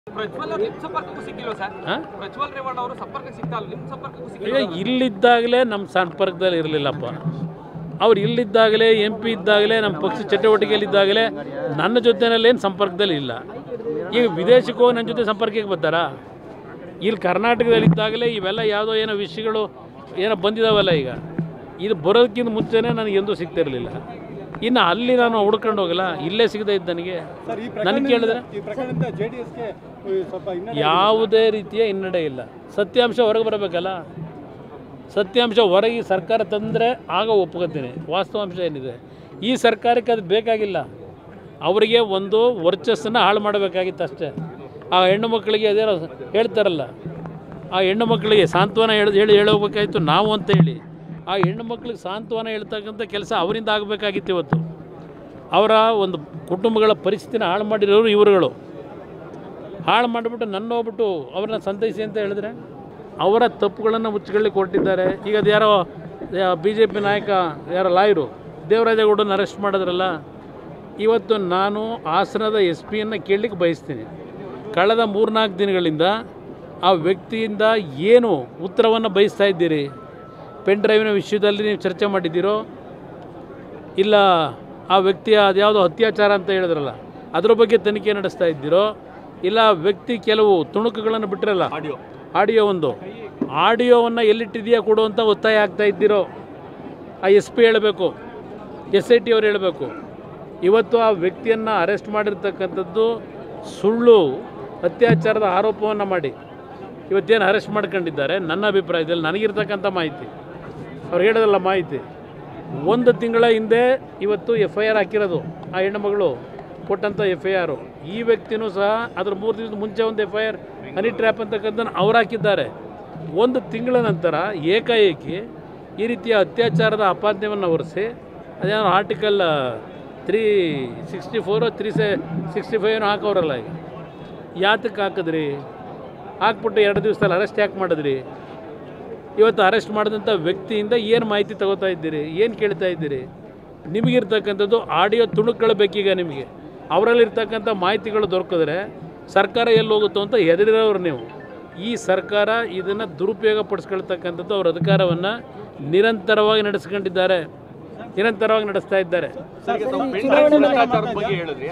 ಪ್ರಜ್ವಲ್ ಅವ್ರು ನಿಮ್ ಸಂಪರ್ಕಕ್ಕೂ ಸಿಕ್ಕಿಲ್ವಾ ಸರ್ ಹಾಂ ಪ್ರಜ್ವಲ್ ರೇವಣ್ಣ ಅವರು ಸಂಪರ್ಕ ಸಿಗ್ತಾ ಇಲ್ಲ ನಿಮ್ ಸಂಪರ್ಕಕ್ಕೂ ಈಗ ಸಿಕ್ಕಿಲ್ಲ ಇಲ್ಲಿದ್ದಾಗಲೇ ನಮ್ಮ ಸಂಪರ್ಕದಲ್ಲಿ ಇರಲಿಲ್ಲಪ್ಪ ಅವ್ರು ಇಲ್ಲಿದ್ದಾಗಲೇ ಎಂ ಪಿ ಇದ್ದಾಗಲೇ ನಮ್ಮ ಪಕ್ಷ ಚಟುವಟಿಕೆಯಲ್ಲಿದ್ದಾಗಲೇ ನನ್ನ ಜೊತೆನಲ್ಲೇನು ಸಂಪರ್ಕದಲ್ಲಿ ಇಲ್ಲ ಈಗ ವಿದೇಶಕ್ಕೆ ಹೋಗಿ ನನ್ನ ಜೊತೆ ಸಂಪರ್ಕಕ್ಕೆ ಬರ್ತಾರಾ ಇಲ್ಲಿ ಕರ್ನಾಟಕದಲ್ಲಿದ್ದಾಗಲೇ ಇವೆಲ್ಲ ಯಾವುದೋ ಏನೋ ವಿಷಯಗಳು ಏನೋ ಬಂದಿದಾವಲ್ಲ ಈಗ ಇದು ಬರೋದಕ್ಕಿಂತ ಮುಂಚೆನೇ ನನಗೆ ಎಂದೂ ಸಿಗ್ತಿರಲಿಲ್ಲ ಇನ್ನು ಅಲ್ಲಿ ನಾನು ಹುಡ್ಕೊಂಡು ಹೋಗಲ್ಲ ಇಲ್ಲೇ ಸಿಗದೇ ಇದ್ದ ನನಗೆ ಸರ್ ಈ ನನಗೆ ಕೇಳಿದ್ರೆ ಈ ಪ್ರಕರಣದಿಂದ ಜೆ ಡಿ ಎಸ್ಗೆ ಸ್ವಲ್ಪ ಹಿನ್ನಡೆ ಯಾವುದೇ ರೀತಿಯ ಹಿನ್ನಡೆ ಇಲ್ಲ ಸತ್ಯಾಂಶ ಹೊರಗೆ ಬರಬೇಕಲ್ಲ ಸತ್ಯಾಂಶ ಹೊರಗೆ ಸರ್ಕಾರ ತಂದರೆ ಆಗ ಒಪ್ಕೋತೀನಿ ವಾಸ್ತವಾಂಶ ಏನಿದೆ ಈ ಸರ್ಕಾರಕ್ಕೆ ಅದು ಬೇಕಾಗಿಲ್ಲ ಅವರಿಗೆ ಒಂದು ವರ್ಚಸ್ಸನ್ನು ಹಾಳು ಮಾಡಬೇಕಾಗಿತ್ತು ಅಷ್ಟೇ ಆ ಹೆಣ್ಣು ಮಕ್ಕಳಿಗೆ ಅದೇನೋ ಹೇಳ್ತಾರಲ್ಲ ಆ ಹೆಣ್ಣು ಮಕ್ಕಳಿಗೆ ಸಾಂತ್ವನ ಹೇಳಿ ಹೇಳಿ ಹೇಳೋಬೇಕಾಗಿತ್ತು ನಾವು ಅಂತ ಹೇಳಿ ಆ ಹೆಣ್ಣು ಮಕ್ಕಳಿಗೆ ಸಾಂತ್ವನ ಹೇಳ್ತಕ್ಕಂಥ ಕೆಲಸ ಅವರಿಂದ ಆಗಬೇಕಾಗಿತ್ತು ಇವತ್ತು ಅವರ ಒಂದು ಕುಟುಂಬಗಳ ಪರಿಸ್ಥಿತಿನ ಹಾಳು ಮಾಡಿರೋರು ಇವರುಗಳು ಹಾಳು ಮಾಡಿಬಿಟ್ಟು ನನ್ನ ಹೋಗ್ಬಿಟ್ಟು ಅವ್ರನ್ನ ಸಂತೈಸಿ ಅಂತ ಹೇಳಿದ್ರೆ ಅವರ ತಪ್ಪುಗಳನ್ನು ಮುಚ್ಚಿಕೊಳ್ಳಿಕ್ಕೆ ಹೊರಟಿದ್ದಾರೆ ಈಗ ಅದು ಯಾರೋ ಬಿ ಜೆ ಪಿ ನಾಯಕ ಯಾರೋ ಲಾಯರು ದೇವರಾಜಗೌಡನ ಅರೆಸ್ಟ್ ಮಾಡಿದ್ರಲ್ಲ ಇವತ್ತು ನಾನು ಹಾಸನದ ಎಸ್ ಪಿಯನ್ನು ಕೇಳಲಿಕ್ಕೆ ಬಯಸ್ತೀನಿ ಕಳೆದ ಮೂರ್ನಾಲ್ಕು ದಿನಗಳಿಂದ ಆ ವ್ಯಕ್ತಿಯಿಂದ ಏನು ಉತ್ತರವನ್ನು ಬಯಸ್ತಾ ಇದ್ದೀರಿ ಪೆನ್ ಡ್ರೈವಿನ ವಿಷಯದಲ್ಲಿ ನೀವು ಚರ್ಚೆ ಮಾಡಿದ್ದೀರೋ ಇಲ್ಲ ಆ ವ್ಯಕ್ತಿಯ ಅದ್ಯಾವುದೋ ಅತ್ಯಾಚಾರ ಅಂತ ಹೇಳಿದ್ರಲ್ಲ ಅದ್ರ ಬಗ್ಗೆ ತನಿಖೆ ನಡೆಸ್ತಾ ಇದ್ದೀರೋ ಇಲ್ಲ ವ್ಯಕ್ತಿ ಕೆಲವು ತುಣುಕುಗಳನ್ನು ಬಿಟ್ಟಿರಲ್ಲ ಆಡಿಯೋ ಆಡಿಯೋ ಒಂದು ಆಡಿಯೋವನ್ನು ಎಲ್ಲಿಟ್ಟಿದೆಯಾ ಕೊಡು ಅಂತ ಒತ್ತಾಯ ಆಗ್ತಾ ಇದ್ದೀರೋ ಆ ಎಸ್ ಪಿ ಹೇಳಬೇಕು ಎಸ್ ಐ ಟಿ ಅವ್ರು ಹೇಳಬೇಕು ಇವತ್ತು ಆ ವ್ಯಕ್ತಿಯನ್ನು ಅರೆಸ್ಟ್ ಮಾಡಿರ್ತಕ್ಕಂಥದ್ದು ಸುಳ್ಳು ಅತ್ಯಾಚಾರದ ಆರೋಪವನ್ನು ಮಾಡಿ ಇವತ್ತೇನು ಅರೆಸ್ಟ್ ಮಾಡ್ಕೊಂಡಿದ್ದಾರೆ ನನ್ನ ಅಭಿಪ್ರಾಯದಲ್ಲಿ ನನಗಿರ್ತಕ್ಕಂಥ ಮಾಹಿತಿ ಅವ್ರು ಹೇಳೋದಲ್ಲ ಮಾಹಿತಿ ಒಂದು ತಿಂಗಳ ಹಿಂದೆ ಇವತ್ತು ಎಫ್ ಐ ಆರ್ ಹಾಕಿರೋದು ಆ ಹೆಣ್ಣುಮಗಳು ಕೊಟ್ಟಂಥ ಎಫ್ ಐ ಆರು ಈ ವ್ಯಕ್ತಿನೂ ಸಹ ಅದ್ರ ಮೂರು ದಿವಸದ ಮುಂಚೆ ಒಂದು F I R honey trap ಅಂತಕ್ಕಂಥದ್ದು ಅವ್ರು ಹಾಕಿದ್ದಾರೆ ಒಂದು ತಿಂಗಳ ನಂತರ ಏಕಾಏಕಿ ಈ ರೀತಿಯ ಅತ್ಯಾಚಾರದ ಅಪಾದ್ಯವನ್ನು ಹೊರಿಸಿ ಅದೇನೋ article three sixty four three ಸೆ ಸಿಕ್ಸ್ಟಿ ಫೈವ್ನೂ ಹಾಕೋರಲ್ಲ ಈಗ ಯಾತಕ್ಕೆ ಹಾಕಿದ್ರಿ ಹಾಕ್ಬಿಟ್ಟು ಎರಡು ದಿವಸದಲ್ಲಿ ಅರೆಸ್ಟ್ ಯಾಕೆ ಮಾಡಿದ್ರಿ ಇವತ್ತು ಅರೆಸ್ಟ್ ಮಾಡಿದಂಥ ವ್ಯಕ್ತಿಯಿಂದ ಏನು ಮಾಹಿತಿ ತಗೋತಾ ಇದ್ದೀರಿ ಏನು ಕೇಳ್ತಾ ಇದ್ದೀರಿ ನಿಮಗಿರ್ತಕ್ಕಂಥದ್ದು ಆಡಿಯೋ ತುಣುಕುಗಳು ಬೇಕೀಗ ನಿಮಗೆ ಅವರಲ್ಲಿರ್ತಕ್ಕಂಥ ಮಾಹಿತಿಗಳು ದೊರಕಿದ್ರೆ ಸರ್ಕಾರ ಎಲ್ಲಿ ಹೋಗುತ್ತೋ ಅಂತ ಹೆದರಿರೋರು ನೀವು ಈ ಸರ್ಕಾರ ಇದನ್ನು ದುರುಪಯೋಗ ಪಡಿಸ್ಕೊಳ್ತಕ್ಕಂಥದ್ದು ಅವ್ರ ಅಧಿಕಾರವನ್ನು ನಿರಂತರವಾಗಿ ನಡೆಸ್ಕೊಂಡಿದ್ದಾರೆ ನಿರಂತರವಾಗಿ ನಡೆಸ್ತಾ ಇದ್ದಾರೆ ಪೆನ್ ಡ್ರೈವ್ ಭ್ರಷ್ಟಾಚಾರದ ಬಗ್ಗೆ ಹೇಳಿದ್ರಿ